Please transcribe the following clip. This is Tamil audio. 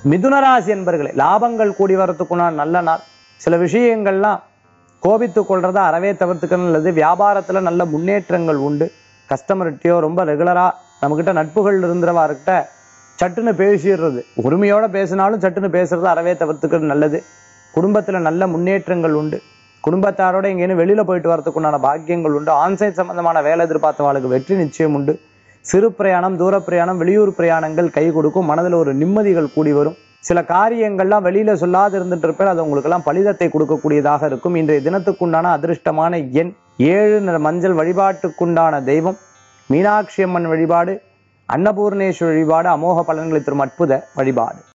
மிதுனராசி என்பர்களே லாபங்கள் கூடி வரத்துக்குண்டான நல்ல நாள் சில விஷயங்கள்லாம் கோபித்து கொள்றத அறவே தவிர்த்துக்கணும் நல்லது வியாபாரத்துல நல்ல முன்னேற்றங்கள் உண்டு கஸ்டமர்கிட்டயோ ரொம்ப ரெகுலரா நம்மகிட்ட நட்புகள் இருந்தவர்கிட்ட சட்டுன்னு பேசிடுறது உரிமையோட பேசினாலும் சட்டுன்னு பேசுறது அறவே தவிர்த்துக்கிறது நல்லது குடும்பத்துல நல்ல முன்னேற்றங்கள் உண்டு குடும்பத்தாரோட எங்கேயும் வெளியில போயிட்டு வரதுக்குண்டான பாக்கியங்கள் உண்டு ஆன்சைட் சம்பந்தமான வேலை எதிர்பார்த்தவங்களுக்கு வெற்றி நிச்சயம் உண்டு சிறு பிரயாணம் தூர பிரயாணம் வெளியூர் பிரயாணங்கள் கை கொடுக்கும் மனதில் ஒரு நிம்மதிகள் கூடி வரும் சில காரியங்கள்லாம் வெளியில சொல்லாது இருந்துட்டு இருப்பேன் அது உங்களுக்கெல்லாம் பலிதத்தை கொடுக்கக்கூடியதாக இருக்கும் இன்றைய தினத்துக்குண்டான அதிர்ஷ்டமான எண் ஏழு நிற மஞ்சள் வழிபாட்டுக்குண்டான தெய்வம் மீனாட்சி அம்மன் வழிபாடு அன்னபூர்ணேஸ்வரி வழிபாடு அமோக பலன்களை தரும் அற்புத வழிபாடு